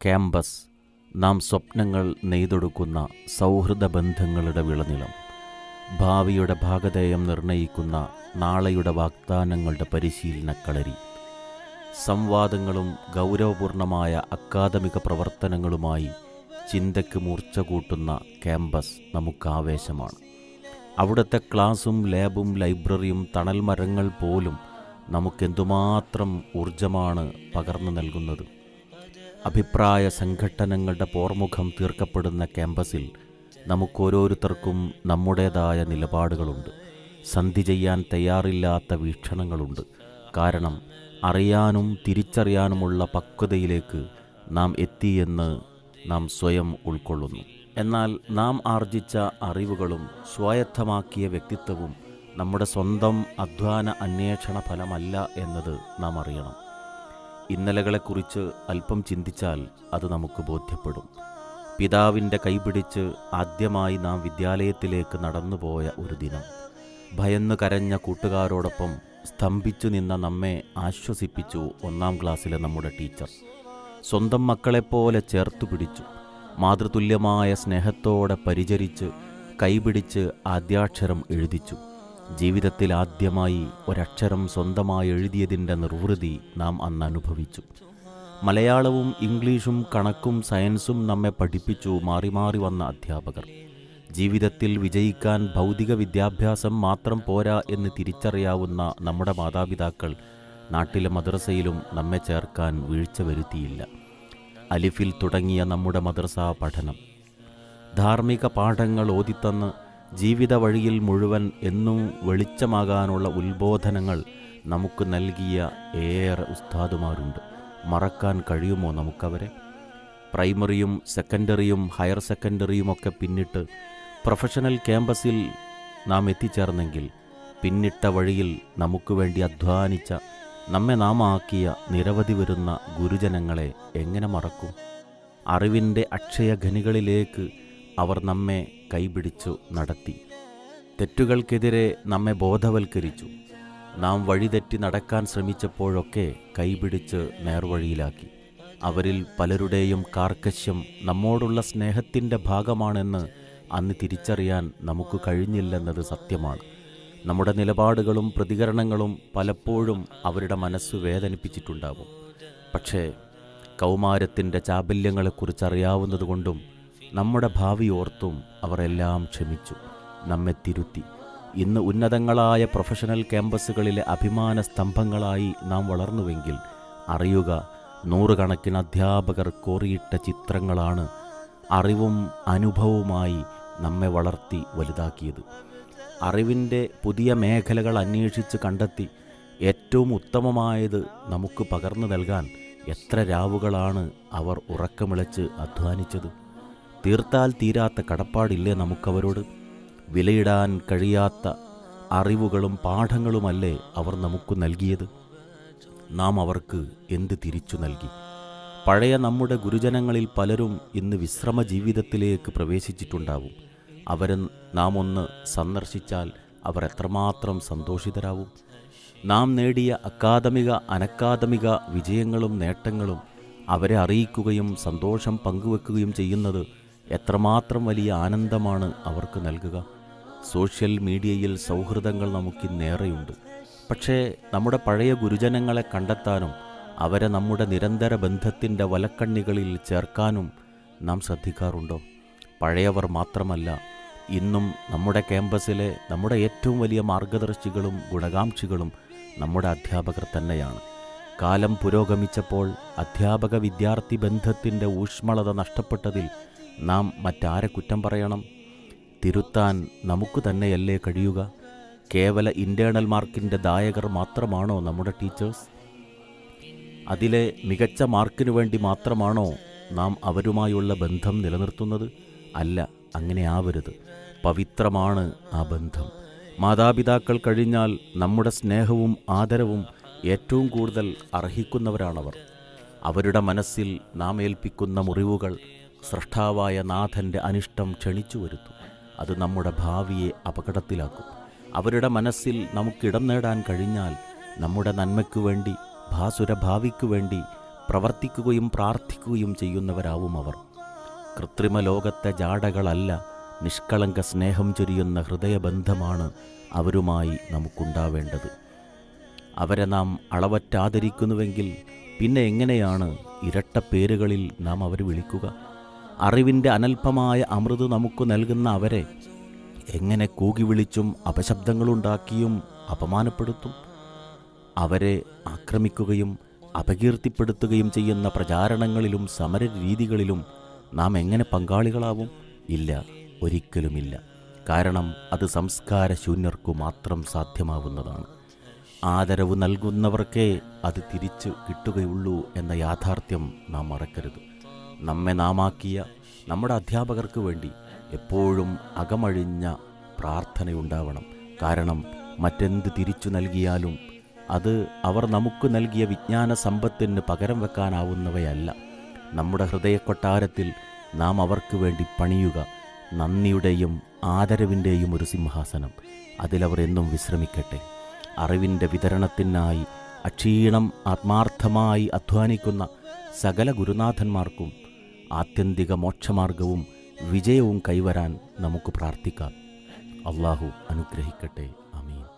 campus നാം സ്വപ്നങ്ങൾ നെയ്തൊടുക്കുന്ന സൗഹൃദ ബന്ധങ്ങളുടെ വിളനിലം ഭാവിയുടെ ഭാഗധേയം നിർണയിക്കുന്ന നാളെയുടെ വാഗ്ദാനങ്ങളുടെ പരിശീലനക്കളരി സംവാദങ്ങളും ഗൗരവപൂർണമായ അക്കാദമിക പ്രവർത്തനങ്ങളുമായി ചിന്തയ്ക്ക് മൂർച്ച കൂട്ടുന്ന ക്യാമ്പസ് നമുക്ക് ആവേശമാണ് അവിടുത്തെ ക്ലാസും ലാബും ലൈബ്രറിയും തണൽ മരങ്ങൾ പോലും നമുക്കെന്തുമാത്രം ഊർജമാണ് പകർന്നു നൽകുന്നത് അഭിപ്രായ സംഘട്ടനങ്ങളുടെ പോർമുഖം തീർക്കപ്പെടുന്ന ക്യാമ്പസിൽ നമുക്കോരോരുത്തർക്കും നമ്മുടേതായ നിലപാടുകളുണ്ട് സന്ധി ചെയ്യാൻ തയ്യാറില്ലാത്ത വീക്ഷണങ്ങളുണ്ട് കാരണം അറിയാനും തിരിച്ചറിയാനുമുള്ള പക്വതയിലേക്ക് നാം എത്തിയെന്ന് നാം സ്വയം ഉൾക്കൊള്ളുന്നു എന്നാൽ നാം ആർജിച്ച അറിവുകളും സ്വായത്തമാക്കിയ വ്യക്തിത്വവും നമ്മുടെ സ്വന്തം അധ്വാന അന്വേഷണ ഫലമല്ല എന്നത് നാം അറിയണം ഇന്നലകളെക്കുറിച്ച് അല്പം ചിന്തിച്ചാൽ അത് നമുക്ക് ബോധ്യപ്പെടും പിതാവിൻ്റെ കൈപിടിച്ച് ആദ്യമായി നാം വിദ്യാലയത്തിലേക്ക് നടന്നുപോയ ഒരു ദിനം ഭയന്ന് കരഞ്ഞ കൂട്ടുകാരോടൊപ്പം സ്തംഭിച്ചു നിന്ന നമ്മെ ആശ്വസിപ്പിച്ചു ഒന്നാം ക്ലാസ്സിലെ നമ്മുടെ ടീച്ചർ സ്വന്തം മക്കളെപ്പോലെ ചേർത്തു പിടിച്ചു മാതൃതുല്യമായ സ്നേഹത്തോടെ പരിചരിച്ച് കൈപിടിച്ച് ആദ്യാക്ഷരം എഴുതിച്ചു ജീവിതത്തിൽ ആദ്യമായി ഒരക്ഷരം സ്വന്തമായി എഴുതിയതിൻ്റെ നിർവൃതി നാം അന്ന് അനുഭവിച്ചു മലയാളവും ഇംഗ്ലീഷും കണക്കും സയൻസും നമ്മെ പഠിപ്പിച്ചു മാറി മാറി വന്ന അധ്യാപകർ ജീവിതത്തിൽ വിജയിക്കാൻ ഭൗതിക വിദ്യാഭ്യാസം മാത്രം പോരാ എന്ന് തിരിച്ചറിയാവുന്ന നമ്മുടെ മാതാപിതാക്കൾ നാട്ടിലെ മദ്രസയിലും നമ്മെ ചേർക്കാൻ വീഴ്ച വരുത്തിയില്ല അലിഫിൽ തുടങ്ങിയ നമ്മുടെ മദ്രസ പഠനം ധാർമ്മിക പാഠങ്ങൾ ഓതിത്തന്ന് ജീവിത വഴിയിൽ മുഴുവൻ എന്നും വെളിച്ചമാകാനുള്ള ഉത്ബോധനങ്ങൾ നമുക്ക് നൽകിയ ഏറെ ഉസ്താദുമാരുണ്ട് മറക്കാൻ കഴിയുമോ നമുക്കവരെ പ്രൈമറിയും സെക്കൻഡറിയും ഹയർ സെക്കൻഡറിയുമൊക്കെ പിന്നിട്ട് പ്രൊഫഷണൽ ക്യാമ്പസിൽ നാം എത്തിച്ചേർന്നെങ്കിൽ പിന്നിട്ട വഴിയിൽ നമുക്ക് വേണ്ടി അധ്വാനിച്ച നമ്മെ നാം ആക്കിയ നിരവധി വരുന്ന ഗുരുജനങ്ങളെ എങ്ങനെ മറക്കും അറിവിൻ്റെ അക്ഷയഖനികളിലേക്ക് അവർ നമ്മെ കൈപിടിച്ചു നടത്തി തെറ്റുകൾക്കെതിരെ നമ്മെ ബോധവൽക്കരിച്ചു നാം വഴിതെറ്റി നടക്കാൻ ശ്രമിച്ചപ്പോഴൊക്കെ കൈപിടിച്ച് നേർവഴിയിലാക്കി അവരിൽ പലരുടെയും കാർക്കശ്യം നമ്മോടുള്ള സ്നേഹത്തിൻ്റെ ഭാഗമാണെന്ന് അന്ന് തിരിച്ചറിയാൻ നമുക്ക് കഴിഞ്ഞില്ലെന്നത് സത്യമാണ് നമ്മുടെ നിലപാടുകളും പ്രതികരണങ്ങളും പലപ്പോഴും അവരുടെ മനസ്സ് വേദനിപ്പിച്ചിട്ടുണ്ടാവും പക്ഷേ കൗമാരത്തിൻ്റെ ചാബല്യങ്ങളെക്കുറിച്ച് അറിയാവുന്നതുകൊണ്ടും നമ്മുടെ ഭാവി ഓർത്തും അവർ എല്ലാം ക്ഷമിച്ചു നമ്മെ തിരുത്തി ഇന്ന് ഉന്നതങ്ങളായ പ്രൊഫഷണൽ ക്യാമ്പസുകളിലെ അഭിമാന സ്തംഭങ്ങളായി നാം വളർന്നുവെങ്കിൽ അറിയുക നൂറുകണക്കിന് അധ്യാപകർ കോറിയിട്ട ചിത്രങ്ങളാണ് അറിവും അനുഭവവുമായി നമ്മെ വളർത്തി വലുതാക്കിയത് അറിവിൻ്റെ പുതിയ മേഖലകൾ അന്വേഷിച്ച് കണ്ടെത്തി ഏറ്റവും ഉത്തമമായത് നമുക്ക് പകർന്നു നൽകാൻ എത്ര രാവുകളാണ് അവർ ഉറക്കമിളച്ച് അധ്വാനിച്ചത് തീർത്താൽ തീരാത്ത കടപ്പാടില്ലേ നമുക്കവരോട് വിലയിടാൻ കഴിയാത്ത അറിവുകളും പാഠങ്ങളുമല്ലേ അവർ നമുക്ക് നൽകിയത് നാം അവർക്ക് എന്ത് തിരിച്ചു നൽകി പഴയ നമ്മുടെ ഗുരുജനങ്ങളിൽ പലരും ഇന്ന് വിശ്രമ ജീവിതത്തിലേക്ക് പ്രവേശിച്ചിട്ടുണ്ടാവും അവരെ നാം ഒന്ന് സന്ദർശിച്ചാൽ അവർ എത്രമാത്രം സന്തോഷിതരാവും നാം നേടിയ അക്കാദമിക അനക്കാദമിക വിജയങ്ങളും നേട്ടങ്ങളും അവരെ അറിയിക്കുകയും സന്തോഷം പങ്കുവെക്കുകയും ചെയ്യുന്നത് എത്രമാത്രം വലിയ ആനന്ദമാണ് അവർക്ക് നൽകുക സോഷ്യൽ മീഡിയയിൽ സൗഹൃദങ്ങൾ നമുക്കിന്നേറെയുണ്ട് പക്ഷേ നമ്മുടെ പഴയ ഗുരുജനങ്ങളെ കണ്ടെത്താനും അവരെ നമ്മുടെ നിരന്തര ബന്ധത്തിൻ്റെ വലക്കണ്ണികളിൽ ചേർക്കാനും നാം ശ്രദ്ധിക്കാറുണ്ടോ പഴയവർ മാത്രമല്ല ഇന്നും നമ്മുടെ ക്യാമ്പസിലെ നമ്മുടെ ഏറ്റവും വലിയ മാർഗദർശികളും ഗുണകാംക്ഷികളും നമ്മുടെ അധ്യാപകർ തന്നെയാണ് കാലം പുരോഗമിച്ചപ്പോൾ അധ്യാപക വിദ്യാർത്ഥി ബന്ധത്തിൻ്റെ ഊഷ്മളത നഷ്ടപ്പെട്ടതിൽ നാം മറ്റാരെ കുറ്റം പറയണം തിരുത്താൻ നമുക്ക് തന്നെയല്ലേ കഴിയുക കേവല ഇൻറ്റേണൽ മാർക്കിൻ്റെ ദായകർ മാത്രമാണോ നമ്മുടെ ടീച്ചേഴ്സ് അതിലെ മികച്ച മാർക്കിനു വേണ്ടി മാത്രമാണോ നാം അവരുമായുള്ള ബന്ധം നിലനിർത്തുന്നത് അല്ല അങ്ങനെ ആവരുത് പവിത്രമാണ് ആ ബന്ധം മാതാപിതാക്കൾ കഴിഞ്ഞാൽ നമ്മുടെ സ്നേഹവും ആദരവും ഏറ്റവും കൂടുതൽ അർഹിക്കുന്നവരാണവർ അവരുടെ മനസ്സിൽ നാം ഏൽപ്പിക്കുന്ന മുറിവുകൾ സൃഷ്ടാവായ നാഥൻ്റെ അനിഷ്ടം ക്ഷണിച്ചു വരുത്തും അത് നമ്മുടെ ഭാവിയെ അപകടത്തിലാക്കും അവരുടെ മനസ്സിൽ നമുക്കിടം നേടാൻ കഴിഞ്ഞാൽ നമ്മുടെ നന്മയ്ക്കു വേണ്ടി ഭാസുര ഭാവിക്കു വേണ്ടി പ്രവർത്തിക്കുകയും പ്രാർത്ഥിക്കുകയും ചെയ്യുന്നവരാവും അവർ കൃത്രിമ ലോകത്തെ ജാടകളല്ല നിഷ്കളങ്ക സ്നേഹം ചൊരിയുന്ന ഹൃദയബന്ധമാണ് അവരുമായി നമുക്കുണ്ടാവേണ്ടത് അവരെ നാം അളവറ്റാദരിക്കുന്നുവെങ്കിൽ പിന്നെ എങ്ങനെയാണ് ഇരട്ട പേരുകളിൽ നാം അവരെ വിളിക്കുക അറിവിൻ്റെ അനൽപമായ അമൃത് നമുക്ക് നൽകുന്ന അവരെ എങ്ങനെ കൂകി വിളിച്ചും അപശബ്ദങ്ങളുണ്ടാക്കിയും അപമാനപ്പെടുത്തും അവരെ ആക്രമിക്കുകയും അപകീർത്തിപ്പെടുത്തുകയും ചെയ്യുന്ന പ്രചാരണങ്ങളിലും സമര രീതികളിലും നാം എങ്ങനെ പങ്കാളികളാവും ഇല്ല ഒരിക്കലുമില്ല കാരണം അത് സംസ്കാരശൂന്യർക്കു മാത്രം സാധ്യമാവുന്നതാണ് ആദരവ് നൽകുന്നവർക്കേ അത് തിരിച്ചു കിട്ടുകയുള്ളൂ എന്ന യാഥാർത്ഥ്യം നാം മറക്കരുത് നമ്മെ നാമാക്കിയ നമ്മുടെ അധ്യാപകർക്ക് വേണ്ടി എപ്പോഴും അകമഴിഞ്ഞ പ്രാർത്ഥനയുണ്ടാവണം കാരണം മറ്റെന്ത് തിരിച്ചു നൽകിയാലും അത് അവർ നമുക്ക് നൽകിയ വിജ്ഞാന സമ്പത്തിന് പകരം വെക്കാനാവുന്നവയല്ല നമ്മുടെ ഹൃദയക്കൊട്ടാരത്തിൽ നാം അവർക്ക് വേണ്ടി പണിയുക നന്ദിയുടെയും ആദരവിൻ്റെയും ഒരു സിംഹാസനം അതിലവർ എന്നും വിശ്രമിക്കട്ടെ അറിവിൻ്റെ വിതരണത്തിനായി അക്ഷീണം ആത്മാർത്ഥമായി അധ്വാനിക്കുന്ന സകല ഗുരുനാഥന്മാർക്കും ആത്യന്തിക മോക്ഷമാർഗവും വിജയവും കൈവരാൻ നമുക്ക് പ്രാർത്ഥിക്കാം അള്ളാഹു അനുഗ്രഹിക്കട്ടെ അമീൻ